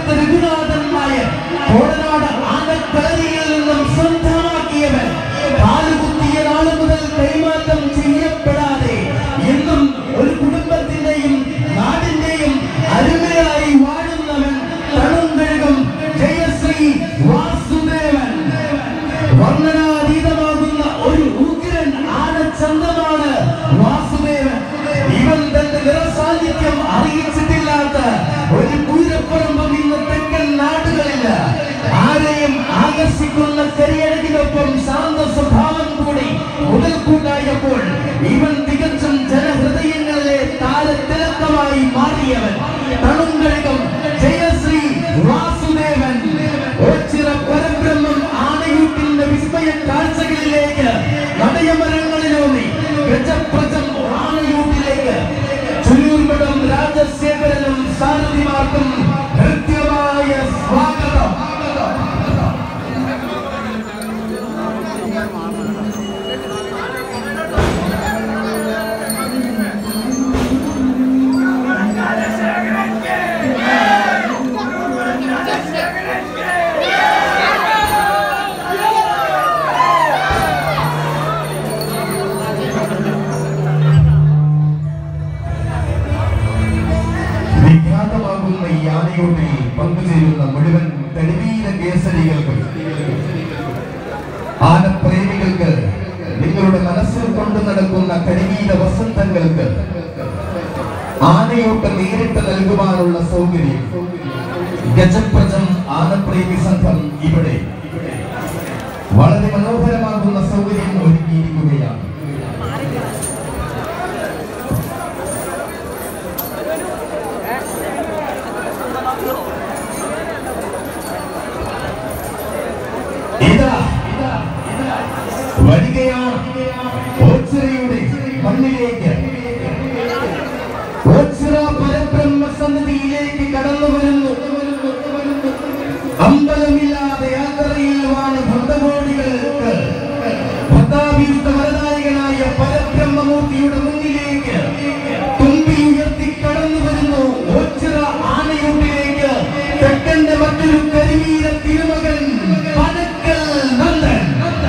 A: കരുത്ത് രഘുനാഥൻ നായർ കോടനാട് ആനക്കളരിയിൽ നിന്നും സ്വന്തമാക്കിയവൻ കാലുകുത്തിയ നാളു മുതൽ കൈമാറ്റം ചെയ്യപ്പെടാതെ എന്നും ഒരു കുടുംബത്തിന്റെയും നാടിന്റെയും അരുമയായി വാഴുന്നവൻ തണുങ്കഴുകും ജയശ്രീ വാസുദേവൻ വർണ്ണനാതീതമാകുന്ന ഒരു ഉഗ്രൻ ആനച്ചന്തമാണ് വാസുദേവൻ ഇവൻ തന്റെ നിറസാന്നിധ്യം അറിയിച്ചിട്ടില്ലാത്ത ഒരു പൂരപ്പറമ്പം ഇന്ന് തെക്കൻ നാടുകളില്ല ആരെയും ആകർഷിക്കുന്ന കരിയഴകിനൊപ്പം ശാന്ത സ്വഭാവം കൂടി മുതൽക്കൂട്ടായപ്പോൾ ഇവൻ തികച്ചും ജനഹൃദയങ്ങളിലെ താരത്തിളക്കമായി മാറിയവൻ തണുങ്കഴകം ജയശ്രീ വാസുദേവൻ ഓച്ചിറ പരബ്രഹ്മം ആനയൂട്ടിന്റെ വിസ്മയ കാഴ്ചകളിലേക്ക് നടയമരങ്ങളിലൂന്നി ഗജപ്രജം ആനയൂട്ടിലേക്ക് ചുരൂർമഠം രാജശേഖരനും സാരഥിമാർക്കും ഹൃദ്യമായ സ്വാഗതം വിഖ്യാതമാകുന്ന ഈ ആനയോട്ടിൽ പങ്കുചേരുന്ന മുഴുവൻ തെളിവീര കേസരികൾക്കും ആനപ്രേമികൾക്ക് നിങ്ങളുടെ മനസ്സിൽ കൊണ്ടു നടക്കുന്ന കരിവീര വസന്തങ്ങൾക്ക് ആനയോട്ട് നേരിട്ട് നൽകുവാനുള്ള സൗകര്യം ഗജപ്രജം ആനപ്രേമി സംഘം ഇവിടെ വളരെ മനോഹരമാകുന്ന സൗകര്യം ഒരുക്കിയിരിക്കുകയാണ് ഇതാ വരികയാണ് ഓച്ചിറയുടെ മണ്ണിലേക്ക് ഓച്ചിറ പരബ്രഹ്മ സന്നിധിയിലേക്ക് കടന്നു വരുന്നു അമ്പലമില്ലാതെ യാത്രയിൽ വാണ് ഭക്തകോടികൾക്ക് ഭക്താഭീഷ്ട വരദായകനായ പരബ്രഹ്മമൂർത്തിയുടെ മുന്നിലേക്ക് തുമ്പി ഉയർത്തി കടന്നു വരുന്നു ഓച്ചിറ ആനയൂട്ടിലേക്ക് തെക്കന്റെ മറ്റൊരു കരിവീര തിരുമകൻ പനക്കൽ നന്ദൻ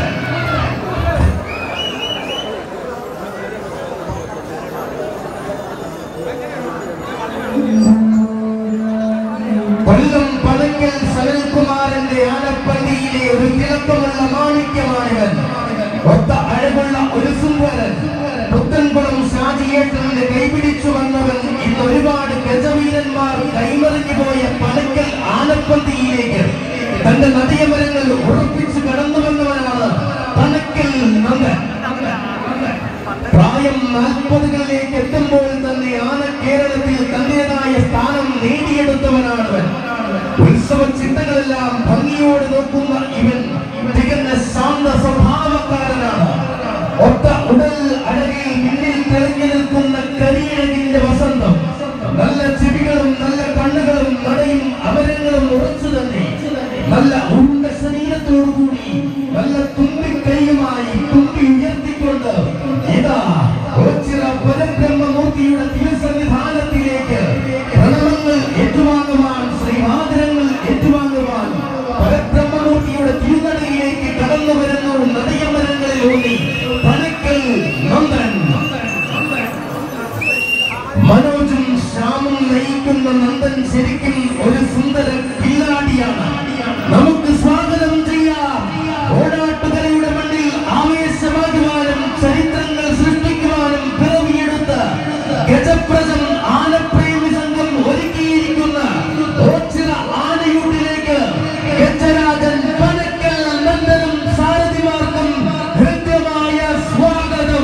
A: കൊല്ലം പനക്കൽ സനൽകുമാരന്റെ ആനപ്പള്ളിയിലെ ഒരു തിളക്കമുള്ള മാണിക്യമാണിവൻ ഒത്ത അഴകുള്ള ഒരു സുന്ദരൻ പുത്തൻകുളം ഷാജിയേട്ടന്റെ കൈപിടിച്ചു വന്നവൻ ഇന്ന് ഒരുപാട് ഗജവീരന്മാർ കൈമറിഞ്ഞു പോയ പനക്കൽ ആനപ്പന്തിയിലേക്ക് തന്റെ നദിയമരങ്ങൾ ഉറപ്പിച്ചു കടന്നു വന്നവനാണ് പനക്കൽ നന്ദൻ പ്രായം നാൽപ്പതുകളിലേക്ക് എത്തുമ്പോൾ തന്നെ ആന കേരളത്തിൽ തന്റേതായ സ്ഥാനം നേടിയെടുത്തവനാണവൻ ഉത്സവ ചിന്തകളെല്ലാം ഭംഗിയോട് നോക്കുന്ന ഇവൻ തികഞ്ഞ ശാന്ത സ്വഭാവക്കാരനാണ് ഒത്ത ഉടൽ അഴകിൽ മുന്നിൽ തെളിഞ്ഞു നിൽക്കുന്ന കരിയഴകിന്റെ വസന്തം നല്ല ചെവികളും നല്ല കണ്ണുകളും നടയും അമരങ്ങളും ഉറച്ചു തന്നെ നല്ല ഉണ്ട ശരീരത്തോടുകൂടി നല്ല തുമ്പിക്കൈയുമായി തുമ്പി ഉയർത്തിക്കൊണ്ട് ഇതാ ഓച്ചിറ പരബ്രഹ്മമൂർത്തിയുടെ തിരുസന്നിധാനത്തിലേക്ക് പ്രണവങ്ങൾ ഏറ്റുവാങ്ങുവാൻ ശ്രീമാതിരങ്ങൾ ഏറ്റുവാങ്ങുവാൻ പരബ്രഹ്മമൂർത്തിയുടെ തിരുനടയിലേക്ക് കടന്നു വരുന്നു നദിയമരങ്ങളിൽ ഊന്നി പനക്കൽ നന്ദൻ മനോജും ശ്യാമും നയിക്കുന്ന നന്ദൻ ശരിക്കും ഒരു സുന്ദര കില്ലാടിയാണ് നമുക്ക് സ്വാഗതം ചെയ്യാം ഓടാട്ടുകരയുടെ മണ്ണിൽ ആവേശമാകുവാനും ചരിത്രങ്ങൾ സൃഷ്ടിക്കുവാനും പിറവിയെടുത്ത ഗജപ്രജം ആനപ്രേമി സംഘം ഒരുക്കിയിരിക്കുന്ന ഓച്ചിറ ആനയൂട്ടിലേക്ക് ഗജരാജൻ പനക്കൽ നന്ദനും സാരഥിമാർക്കും ഹൃദ്യമായ സ്വാഗതം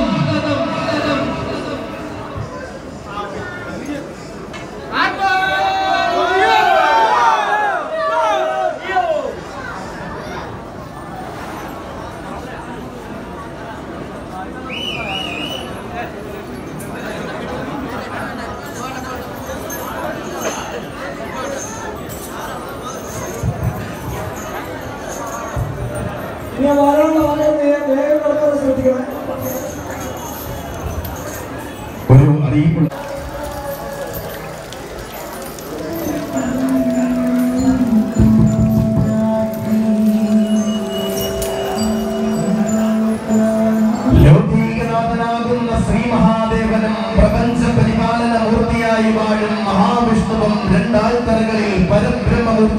B: ഇനി വരാനുള്ള വളരെ വേഗം കിടക്കാൻ ശ്രദ്ധിക്കണം
A: ഒരു അറിയിപ്പുള്ള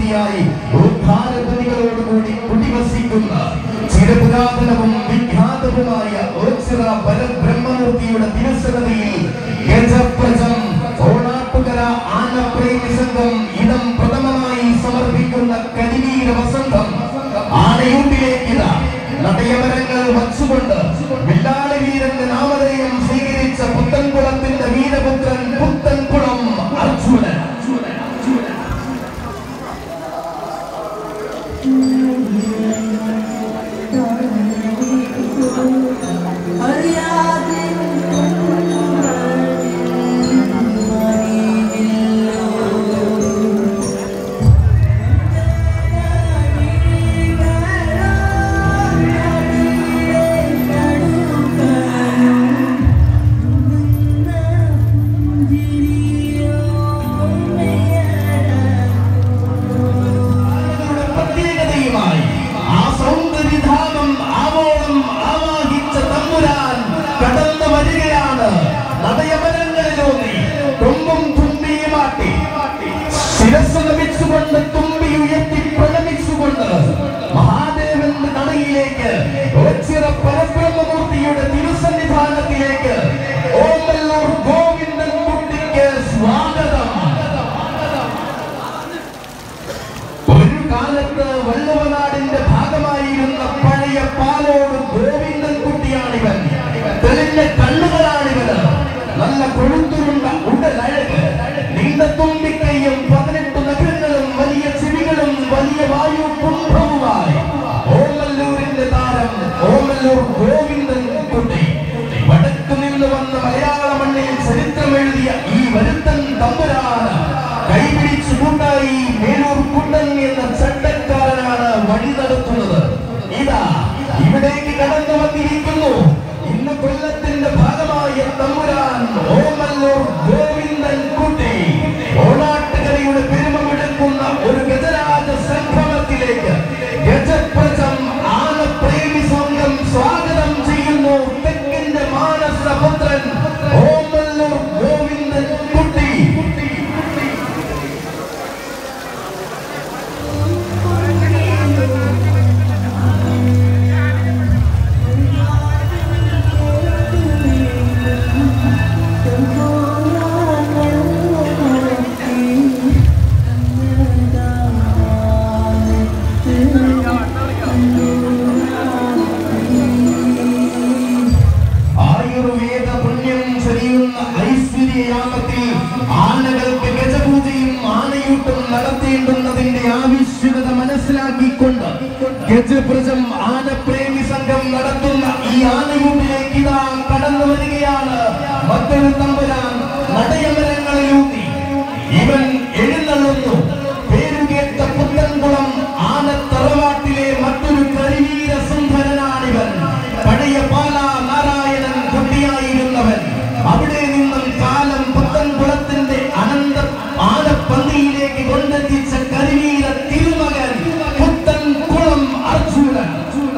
A: മൂർത്തിയായി ഉദ്ധാരധ്വനികളോടുകൂടി കുടിവസിക്കുന്ന ചിരപുരാതനവും വിഖ്യാതവുമായ ഓച്ചിറ പരബ്രഹ്മമൂർത്തിയുടെ തിരുസന്നിധിയിൽ ഗജപ്രജം ഓണാട്ടുകര ആനപ്രേമി സംഘം ഇടം പ്രഥമമായി സമർപ്പിക്കുന്ന കരിവീര വസന്തം ആനയൂട്ടിലേക്ക് ഇതാ നടയമരങ്ങൾ വച്ചുകൊണ്ട് വില്ലാളി വീരന്റെ നാമധേയം സ്വീകരിച്ച പുത്തൻകുളത്തിന്റെ വീരപുത്രൻ പുത്തൻകുളം അർജുനൻ
C: അറിയാതെ
A: ആനകളുടെ പ്രത്യേകതയുമായി ആ സൗന്ദര്യധാമം ആവോളം ആവാഹിച്ച തമ്പുരാൻ കടന്നു വരികയാണ് നടയമരങ്ങളിലൂന്നി കൊമ്പും തുമ്പിയുമാട്ടി ശിരസ് നമിച്ചുകൊണ്ട് തുമ്പി ഉയർത്തി പ്രണമിച്ചുകൊണ്ട് മഹാദേവന്റെ നടയിലേക്ക് ഒച്ചിറ പരബ്രഹ്മമൂർത്തിയുടെ തിരുസന്നിധാനത്തിലേക്ക് ഓമല്ലൂർ ഗോവിന്ദൻ കുട്ടിക്ക് സ്വാഗതം ഒരു കാലത്ത് വള്ളുവനാടിന്റെ ഭാഗമായിരുന്ന പഴയ പാലോട് ഗോവിന്ദൻ കുട്ടിയാണിവൻ തെളിഞ്ഞ കണ്ണുകളാണിവന് നല്ല കൊഴുത്തുരുണ്ട ഉടലഴക് നീണ്ട തുമ്പിക്കൈയും പതിനെട്ട് നഖങ്ങളും വലിയ ചെവികളും വലിയ വായു കുംഭവുമായി ഓമല്ലൂരിന്റെ താരം ഓമല്ലൂർ ഗോവിന്ദൻ കുട്ടി വടക്കു നിന്ന് വന്ന മലയാള മണ്ണിൽ ചരിത്രം എഴുതിയ ഈ വരുത്തൻ തമ്പുരാന് കൈപിടിച്ചു കൂട്ടായി മേലൂർ കുണ്ടൻ എന്ന ചട്ടക്കാരനാണ് വഴി നടത്തുന്നത് ഇതാ ഇവിടേക്ക് കടന്നു വന്നിരിക്കുന്നു ഇന്ന് കൊല്ലത്തിന്റെ ഭാഗമായ തമ്പുരാൻ ഓമല്ലൂർ ഗോവിന്ദൻ കുട്ടി ഓണാട്ടുകരയുടെ പെരുമ വിടുക്കുന്ന ഒരു ഗജരാജ സംഗമത്തിലേക്ക് ഗജപ്രജം ആനപ്രേമി സംഘം സ്വാഗതം ചെയ്യുന്നു തെക്കിന്റെ മാനസപുത്രൻ ഓമല്ലൂർ ഗോവിന്ദൻ കുട്ടി ആയുർവേദ പുണ്യം ചൊരിയുന്ന ഐശ്വര്യയാമത്തിൽ ആനകൾക്ക് ഗജപൂജയും ആനയൂട്ടും നടത്തേണ്ടുന്നതിന്റെ ആവശ്യകത മനസ്സിലാക്കിക്കൊണ്ട് ഗജപ്രജം ആനപ്രേമി സംഘം നടത്തുന്ന ഈ ആനയൂട്ടിലേക്ക് ഇതാ കടന്നു വരികയാണ് മറ്റൊരു തമ്പുരാൻ നടയമരങ്ങളിലൂന്നി ഇവൻ എഴുന്നള്ളുന്നു പേരുകേട്ട പുത്തൻകുളം ആനത്തറവാട്ടിലെ മറ്റൊരു കരിവീര സുന്ദരനാണിവൻ പഴയ പാല നാരായണൻ കുട്ടിയായിരുന്നവൻ അവിടെ നിന്നും കാലം പുത്തൻകുളത്തിന്റെ അനന്ത ആനപ്പന്തിയിലേക്ക് കൊണ്ടെത്തിച്ച കരിവീര തിരുമകൻ പുത്തൻകുളം അർജുനൻ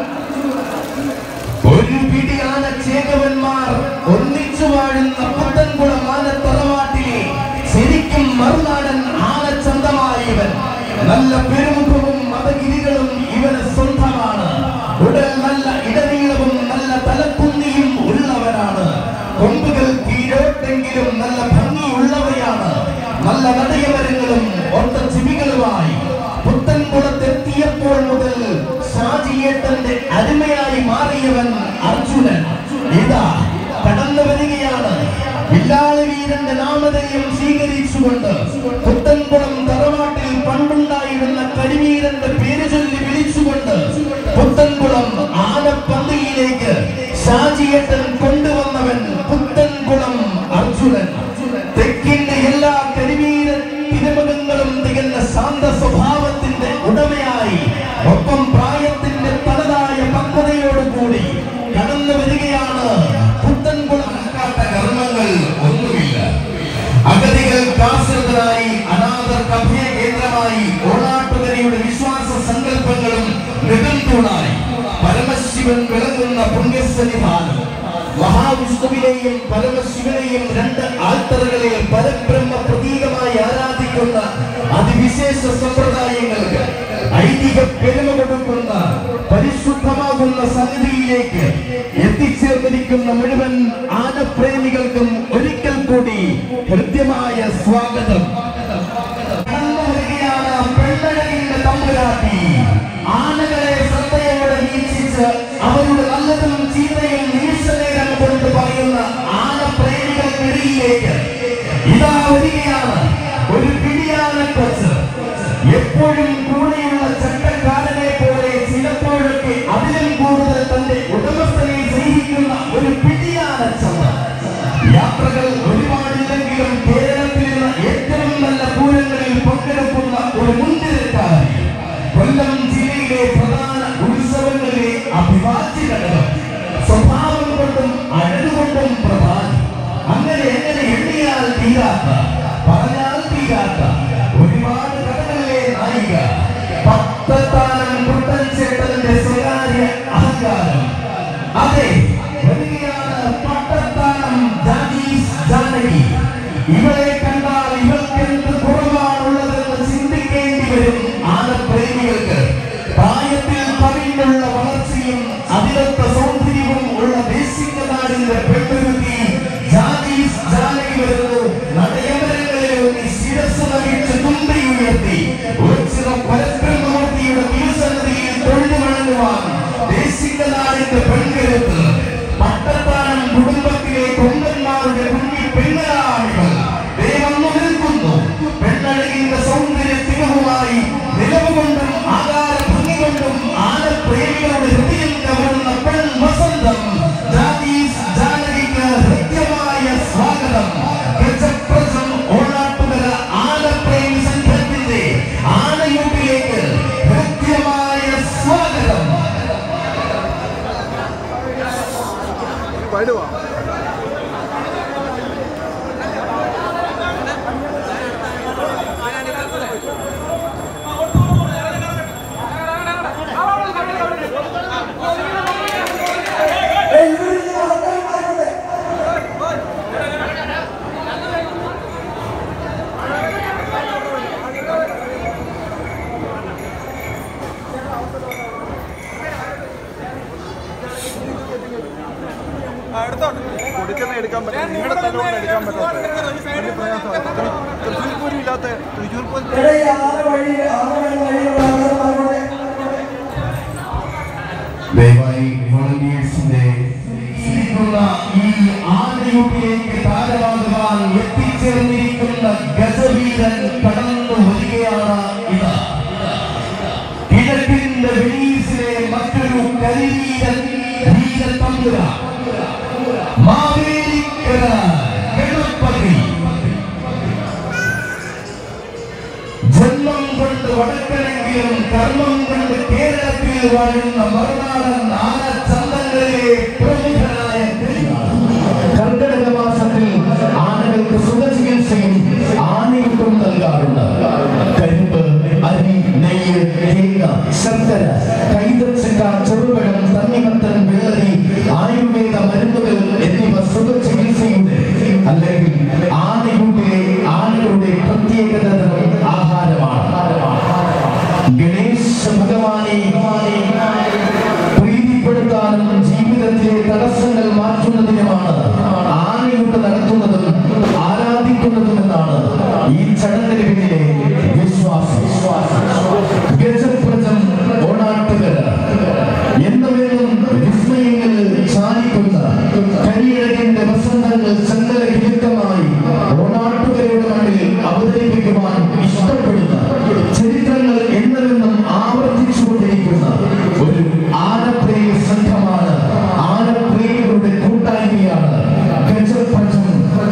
A: ഒരു പിടി ആന ചേകവന്മാർ ഒന്നിച്ചു വാഴുന്ന പുത്തൻകുളം ആനത്തറവാട്ടിലെ ശരിക്കും മറുനാടൻ ആനച്ചന്തമായവൻ നല്ല പെരുമുഖവും മതഗിരികളും ഇവന് സ്വന്തമാണ് ഉടൽ നല്ല ഇടനീളവും നല്ല തലക്കുന്നിയും ഉള്ളവനാണ് കൊമ്പുകൾ കീഴോട്ടെങ്കിലും നല്ല ഭംഗിയുള്ളവയാണ് നല്ല നടയമരങ്ങളും ഒത്ത ചെവികളുമായി പുത്തൻകുളത്തെത്തിയപ്പോൾ മുതൽ ഷാജിയേട്ടന്റെ അരുമയായി മാറിയവൻ അർജുനൻ ഇതാ കടന്നു വരികയാണ് വില്ലാളി വീരന്റെ നാമധേയം സ്വീകരിച്ചുകൊണ്ട് പുത്തൻകുളം തറവാട്ടിൽ പണ്ടുണ്ടായിരുന്ന കരിവീരന്റെ പേര് ചൊല്ലി വിളിച്ചുകൊണ്ട് പുത്തൻകുളം ആനപ്പന്തിയിലേക്ക് ഷാജിയേട്ടൻ കൊണ്ടുവന്നവൻ പുത്തൻകുളം അർജുനൻ തെക്കിന്റെ എല്ലാ കരിവീര തിരുമുഖങ്ങളും തികഞ്ഞ ശാന്ത സ്വഭാവത്തിന്റെ ഉടമയായി ഒപ്പം പ്രായത്തിന്റെ തനതായ പക്വതയോടുകൂടി കടന്നു വരികയാണ് പുത്തൻകുളം കാട്ട കർമ്മങ്ങൾ ഒന്നുമില്ല അഗതികൾക്ക് ആശ്രിതരായി അനാഥർക്ക് അഭയ കേന്ദ്രമായി ഓണാട്ടുകരയുടെ വിശ്വാസ സങ്കല്പങ്ങളും നെടുന്തൂണായി പരമശിവൻ വിളങ്ങുന്ന പുണ്യസന്നിധാനം മഹാവിഷ്ണുവിനെയും പരമശിവനെയും രണ്ട് ആൽത്തറകളിൽ പരബ്രഹ്മ പ്രതീകമായി ആരാധിക്കുന്ന അതിവിശേഷ സമ്പ്രദായങ്ങൾ ദൈവിക പെരുമ കൊടുക്കുന്ന പരിശുദ്ധമാകുന്ന സന്നിധിയിലേക്ക് എത്തിച്ചേർന്നിരിക്കുന്ന മുഴുവൻ ആനപ്രേമികൾക്കും ഒരിക്കൽ കൂടി ഹൃദ്യമായ സ്വാഗതം കടന്നു വരികയാണ് പെണ്ണഴകിന്റെ തമ്പുരാട്ടി ആനകളെ ശ്രദ്ധയോടെ വീക്ഷിച്ച് അവരുടെ നല്ലതും ചീത്തയും നിമിഷനേരം കൊണ്ട് പറയുന്ന ആനപ്രേമികൾക്കിടയിലേക്ക് ഇതാ വരികയാണ് ഒരു പിടിയാന കൊച്ച് എപ്പോഴും കൂടെയുള്ള ചട്ടക്കാരനെ പോലെ ചിലപ്പോഴൊക്കെ അതിലും കൂടുതൽ തന്റെ ഉടമസ്ഥനെ സ്നേഹിക്കുന്ന ഒരു പിടിയാന ചന്ത യാത്രകൾ ഒരുപാടില്ലെങ്കിലും കേരളത്തിൽ നിന്ന് ഏറ്റവും നല്ല പൂരങ്ങളിൽ പങ്കെടുക്കുന്ന ഒരു മുൻനിരക്കാരൻ കൊല്ലം ജില്ലയിലെ പ്രധാന ഉത്സവങ്ങളിലെ അഭിവാജ്യ ഘടകം സ്വഭാവം കൊണ്ടും അഴകുകൊണ്ടും പ്രധാനം അങ്ങനെ എങ്ങനെ എണ്ണിയാൽ തീരാത്ത പറഞ്ഞാൽ തീരാത്ത ഒരുപാട് കഥകളിലെ നായിക പത്തത്താനം കുട്ടൻ ചേട്ടന്റെ സ്വകാര്യ അഹങ്കാരം അതെ വരികയാണ് പട്ടത്താനം ജാനീസ് ജാനകി ഇവളെ കണ്ടാൽ ഇവൾക്ക് എന്ത് കുറവാണുള്ളതെന്ന് ചിന്തിക്കേണ്ടി വരും ആനപ്രേമികൾക്ക് പ്രായത്തിൽ കവിഞ്ഞുള്ള വളർച്ചയും അതിലൊത്ത സൗന്ദര്യവും ഉള്ള ദേശിക നാടിന്റെ പെൺകുരുത്തി ജാനീസ് ജാനകി വരുന്നു നടയമരങ്ങളിലൂന്നി ശിരസ് നമിച്ച് തുമ്പി ഉയർത്തി ഒരു ചില പരബ്രഹ്മമൂർത്തിയുടെ തിരുസന്നിധിയിൽ തൊഴിൽ വഴങ്ങുവാൻ ദേശിക നാടിന്റെ പെൺകരുത്ത് പട്ടത്താനം കുടുംബത്തിലെ കൊമ്പന്മാരുടെ കുഞ്ഞി പെണ്ണാളികൾ ദൈവം നിൽക്കുന്നു പെണ്ണഴകിന്റെ സൗന്ദര്യ തികവുമായി നിലവുകൊണ്ടും ആകാര ഭംഗി കൊണ്ടും ആനപ്രേമികളുടെ ഹൃദയം കവരുന്ന പെൺ വസന്തം ജാതീസ് ജാനകിക്ക് ഹൃദ്യമായ സ്വാഗതം ഗജപ്രസം ഓണാട്ടുകര ആനപ്രേമി സംഘത്തിന്റെ ആനയൂട്ടിലേക്ക് ഹൃദ്യമായ സ്വാഗതം
C: പടുവാ
B: ഏയ് ഇവരിനി ആൾക്കാർ മാറട്ടെ.
C: കൊടുക്കുന്ന എടുക്കാൻ പറ്റും നിങ്ങളുടെ സ്ഥലമാണ് എടുക്കാൻ പറ്റാത്തത് വലിയ പ്രയാസമാണ് തൃശ്ശൂർ പോലും ഇല്ലാത്ത തൃശ്ശൂർ പോലും
B: എടാ, ഈ ആന വഴി ആന വഴി വഴിയുള്ള ആൾക്കാർ മാറട്ടെ.
A: ദയവായി വോളണ്ടിയേഴ്സിന്റെ സ്നേഹമുള്ള ഈ ആനയൂട്ടിലേക്ക് താരമാകുവാൻ എത്തിച്ചേർന്നിരിക്കുന്ന ഗജവീരൻ കടന്നു വരികയാണ് ഇതാ കിഴക്കിന്റെ വെനീസിലെ മറ്റൊരു കരിവീരൻ വീരതമ്പുര മാവേലിക്കര ഗണപതി ജന്മം കൊണ്ട് വടക്കനെങ്കിലും കർമ്മം കൊണ്ട് കേരളത്തിൽ വാഴുന്ന മറുനാടൻ ആനച്ചന്തങ്ങളിലെ പ്രമുഖനായ കർക്കിടക മാസത്തിൽ ആനകൾക്ക് സുഖചികിത്സയും ആനയുട്ടും നൽകാറുണ്ട് കരിമ്പ് അരി നെയ്യ് തേങ്ങ ശർക്കര കൈതച്ചക്ക ചെറുപഴം തണ്ണിമത്തൻ വെള്ളരി ആയുർവേദ മരുന്നുകൾ എന്നിവ സുഖചികിത്സയുടെ അല്ലെങ്കിൽ ആനയൂട്ടിലെ ആനയുടെ പ്രത്യേകത തരം ആഹാരമാണ് ഗണേശ ഭഗവാനെ പ്രീതിപ്പെടുത്താനും ജീവിതത്തിലെ തടസ്സങ്ങൾ മാറ്റുന്നതിനുമാണ് ആനയൂട്ട് നടത്തുന്നതും ആരാധിക്കുന്നതുമെന്നാണ് ഈ ചടങ്ങിന് പിന്നിലെ വിശ്വാസം ഗജപ്രജം ഓണാട്ടുകര എന്നവേലും വിസ്മയങ്ങൾ ചാലിക്കുന്ന കരിയഴകിന്റെ വസന്തങ്ങൾ ചങ്ങല കിലുക്കമായി ഓണാട്ടുകരയുടെ മണ്ണിൽ അവതരിപ്പിക്കുവാൻ ഇഷ്ടപ്പെടുന്ന ചരിത്രങ്ങൾ എന്നെന്നും ആവർത്തിച്ചുകൊണ്ടിരിക്കുന്ന ഒരു ആനപ്രേമി സംഘമാണ് ആനപ്രേമികളുടെ കൂട്ടായ്മയാണ് ഗജപ്രജം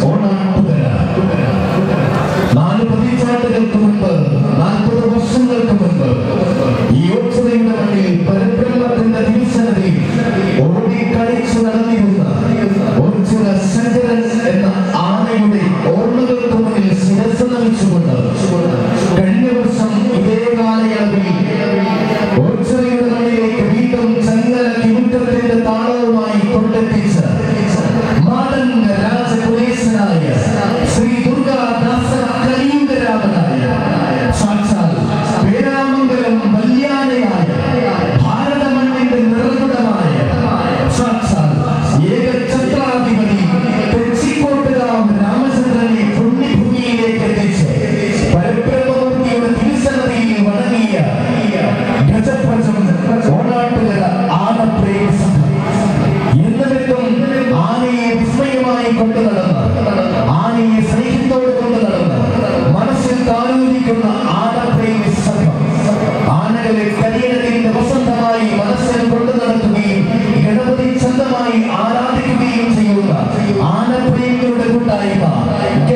A: ആനകളെ കലിയിടത്തിന്റെ വസന്തമായി മനസ്സിൽ കൊണ്ടു നടത്തുകയും ഗണപതി സ്വന്തമായി ആരാധിക്കുകയും ചെയ്യുന്ന ആനപ്രേമികളുടെ കൂട്ടായ്മ